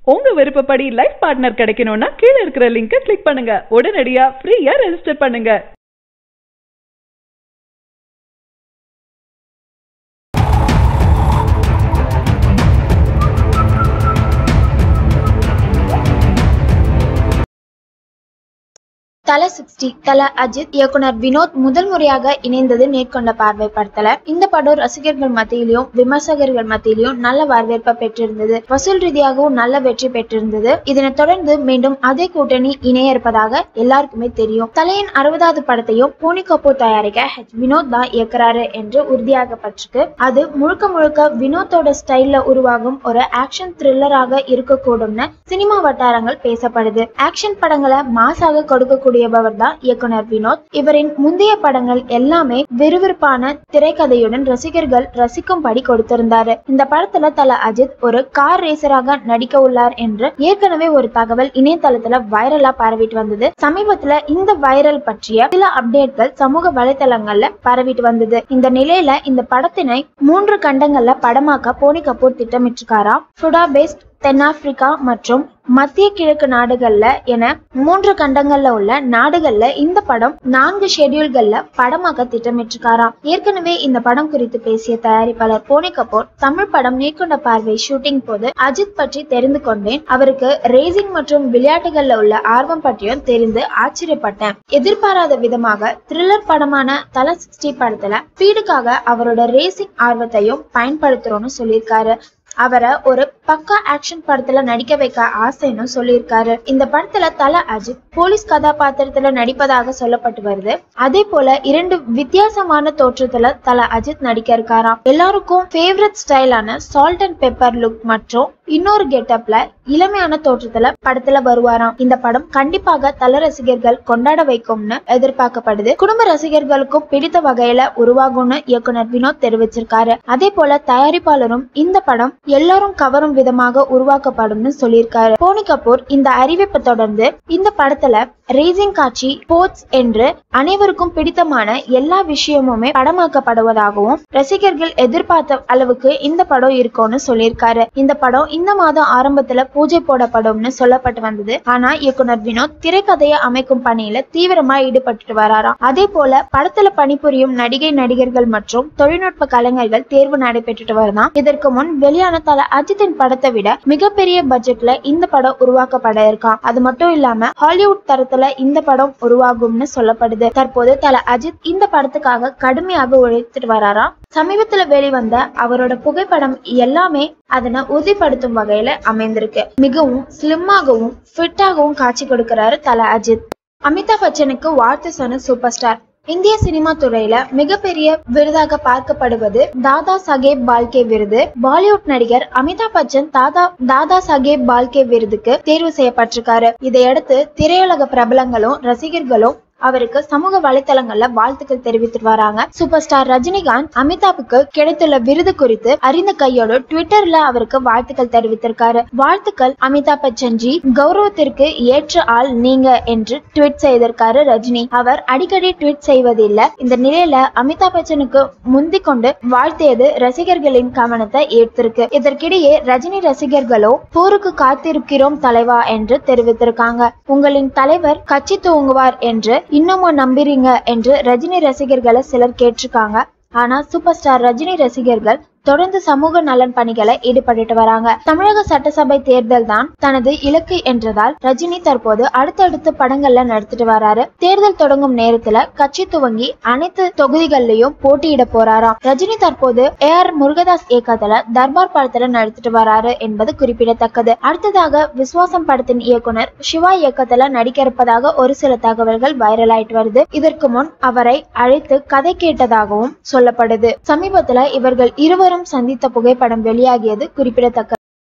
உங்க விருப்பப்படி life partner கிடைக்கணும்னா கீழ இருக்கிற லிங்கை கிளிக் பண்ணுங்க உடனடியா ஃப்ரீயா ரெஜிஸ்டர் பண்ணுங்க தல சிக்ஸ்டி தல அஜித் இயக்குனர் வினோத் முதல் முறையாக இணைந்தது நேர்கொண்ட பார்வை படத்துல இந்த படம் ரசிகர்கள் மத்தியிலும் விமர்சகர்கள் மத்தியிலும் நல்ல வரவேற்பை பெற்றிருந்தது வசூல் ரீதியாகவும் நல்ல வெற்றி பெற்றிருந்தது இதனைத் தொடர்ந்து மீண்டும் அதே கூட்டணி இணைய இருப்பதாக எல்லாருக்குமே தெரியும் தலையின் அறுபதாவது படத்தையும் போனி கபூர் தயாரிக்க ஹெச் வினோத் தான் இயக்குறாரு என்று உறுதியாகப்பட்டிருக்கு அது முழுக்க முழுக்க வினோத்தோட ஸ்டைல்ல உருவாகும் ஒரு ஆக்ஷன் த்ரில்லராக இருக்கக்கூடும்னு சினிமா வட்டாரங்கள் பேசப்படுது ஆக்ஷன் படங்களை மாசாக கொடுக்கக்கூடியவர் தான் இயக்குனர் வினோத் இவரின் முந்தைய படங்கள் எல்லாமே விறுவிறுப்பான திரைக்கதையுடன் ரசிகர்கள் ரசிக்கும்படி கொடுத்திருந்தாரு இந்த படத்துல தல அஜித் ஒரு கார் ரேசராக நடிக்க உள்ளார் என்று ஏற்கனவே ஒரு தகவல் இணையதளத்துல வைரலா பரவிட்டு வந்தது சமீபத்துல இந்த வைரல் பற்றிய சில அப்டேட்கள் சமூக வலைதளங்கள்ல பரவிட்டு வந்தது இந்த நிலையில இந்த படத்தினை மூன்று கண்டங்கள்ல படமாக்க போனி கபூர் திட்டமிட்டிருக்காராம் புடாபெஸ்ட் தென்னாப்பிரிக்கா மற்றும் மத்திய கிழக்கு நாடுகள்ல என மூன்று கண்டங்கள்ல உள்ள நாடுகள்ல இந்த படம் நான்கு ஷெட்யூல்கள்ல படமாக்க திட்டமிட்டிருக்காராம் ஏற்கனவே இந்த படம் குறித்து பேசிய தயாரிப்பாளர் போனி கபூர் தமிழ் படம் நீக்கொண்ட பார்வை ஷூட்டிங் போது அஜித் பற்றி தெரிந்து கொண்டேன் அவருக்கு ரேசிங் மற்றும் விளையாட்டுகள்ல உள்ள ஆர்வம் பற்றியும் தெரிந்து ஆச்சரியப்பட்டேன் எதிர்பாராத விதமாக த்ரில்லர் படமான தல சிக்ஸ்டி படத்துல ஸ்பீடுக்காக அவரோட ரேசிங் ஆர்வத்தையும் பயன்படுத்துறோம்னு சொல்லியிருக்காரு அவரை ஒரு பக்கா ஆக்ஷன் படத்துல நடிக்க வைக்க ஆசைன்னு சொல்லியிருக்காரு இந்த படத்துல தல அஜித் போலீஸ் கதாபாத்திரத்துல நடிப்பதாக சொல்லப்பட்டு வருது அதே போல இரண்டு வித்தியாசமான தோற்றத்துல தல அஜித் நடிக்க இருக்காராம் எல்லாருக்கும் ஃபேவரட் ஸ்டைலான சால்ட் அண்ட் பெப்பர் லுக் மற்றும் இன்னொரு கெட்டப்ல இளமையான தோற்றத்துல படத்துல வருவாராம் இந்த படம் கண்டிப்பாக தல ரசிகர்கள் கொண்டாட வைக்கும்னு எதிர்பார்க்கப்படுது குடும்ப ரசிகர்களுக்கும் பிடித்த வகையில உருவாகும்னு இயக்குனர் வினோத் தெரிவிச்சிருக்காரு அதே போல தயாரிப்பாளரும் இந்த படம் எல்லாரும் கவரும் விதமாக உருவாக்கப்படும்னு சொல்லியிருக்காரு போனி கபூர் இந்த அறிவிப்பை தொடர்ந்து இந்த படத்துல ரேசிங் காட்சி ஸ்போர்ட்ஸ் என்று அனைவருக்கும் பிடித்தமான எல்லா விஷயமுமே படமாக்கப்படுவதாகவும் ரசிகர்கள் எதிர்பார்த்த அளவுக்கு இந்த படம் இருக்கும்னு சொல்லியிருக்காரு இந்த படம் இந்த மாதம் ஆரம்பத்துல பூஜை போடப்படும்னு சொல்லப்பட்டு வந்தது ஆனா இயக்குனர் வினோத் திரைக்கதையை அமைக்கும் பணியில தீவிரமா ஈடுபட்டு வராராம் அதே போல படத்துல பணிபுரியும் நடிகை நடிகர்கள் மற்றும் தொழில்நுட்ப கலைஞர்கள் தேர்வு நடைபெற்றுட்டு வருதான் இதற்கு முன் வெளியான தல அஜித்தின் படத்தை விட மிகப்பெரிய பட்ஜெட்ல இந்த படம் உருவாக்கப்பட இருக்காம் அது மட்டும் இல்லாம ஹாலிவுட் தரத்துல இந்த படம் உருவாகும்னு சொல்லப்படுது தற்போது தல அஜித் இந்த படத்துக்காக கடுமையாக உழைத்துட்டு வராராம் சமீபத்துல வெளிவந்த அவரோட புகைப்படம் எல்லாமே அதனை உறுதிப்படுத்தும் வகையில அமைந்திருக்கு மிகவும் ஸ்லிம்மாகவும் ஃபிட்டாகவும் காட்சி கொடுக்கிறாரு தல அஜித் அமிதாப் பச்சனுக்கு வாழ்த்து சொன்ன சூப்பர் ஸ்டார் இந்திய சினிமா துறையில மிகப்பெரிய விருதாக பார்க்கப்படுவது தாதா சகேப் பால்கே விருது பாலிவுட் நடிகர் அமிதாப் பச்சன் தாதா தாதா சகேப் பால்கே விருதுக்கு தேர்வு செய்யப்பட்டிருக்காரு இதையடுத்து திரையுலக பிரபலங்களும் ரசிகர்களும் அவருக்கு சமூக வலைத்தளங்கள்ல வாழ்த்துக்கள் தெரிவித்து வராங்க சூப்பர் ஸ்டார் ரஜினிகாந்த் அமிதாப்புக்கு கிடைத்துள்ள விருது குறித்து அறிந்த கையோடு ட்விட்டர்ல அவருக்கு வாழ்த்துக்கள் தெரிவித்திருக்காரு வாழ்த்துக்கள் அமிதாப் பச்சன் ஜி கௌரவத்திற்கு ஏற்ற ஆள் நீங்க என்று ட்வீட் செய்திருக்காரு ரஜினி அவர் அடிக்கடி ட்வீட் செய்வதில்லை இந்த நிலையில அமிதாப் பச்சனுக்கு முந்திக் கொண்டு வாழ்த்தியது ரசிகர்களின் கவனத்தை ஈர்த்திருக்கு இதற்கிடையே ரஜினி ரசிகர்களோ போருக்கு காத்திருக்கிறோம் தலைவா என்று தெரிவித்திருக்காங்க உங்களின் தலைவர் கட்சி துவங்குவார் என்று இன்னமும் நம்புறீங்க என்று ரஜினி ரசிகர்களை சிலர் கேட்டிருக்காங்க ஆனா சூப்பர் ஸ்டார் ரஜினி ரசிகர்கள் தொடர்ந்து சமூக நலன் பணிகளை ஈடுபட்டு வராங்க தமிழக சட்டசபை தேர்தல் தான் தனது இலக்கு என்றதால் ரஜினி தற்போது அடுத்தடுத்து படங்கள்ல நடித்துட்டு வராரு தேர்தல் தொடங்கும் நேரத்துல கட்சி துவங்கி அனைத்து தொகுதிகள்லயும் போட்டியிட போறாராம் ரஜினி தற்போது ஏ ஆர் முருகதாஸ் இயக்கத்துல தர்பார் படத்துல நடித்துட்டு வராரு என்பது குறிப்பிடத்தக்கது அடுத்ததாக விஸ்வாசம் படத்தின் இயக்குனர் சிவா இயக்கத்துல நடிக்க இருப்பதாக ஒரு சில தகவல்கள் வைரல் ஆயிட்டு வருது இதற்கு முன் அவரை அழைத்து கதை கேட்டதாகவும் சொல்லப்படுது சமீபத்துல இவர்கள் இருவரும் சந்தித்த புகைப்படம் வெளியாகியது குறிப்பிடத்தக்கது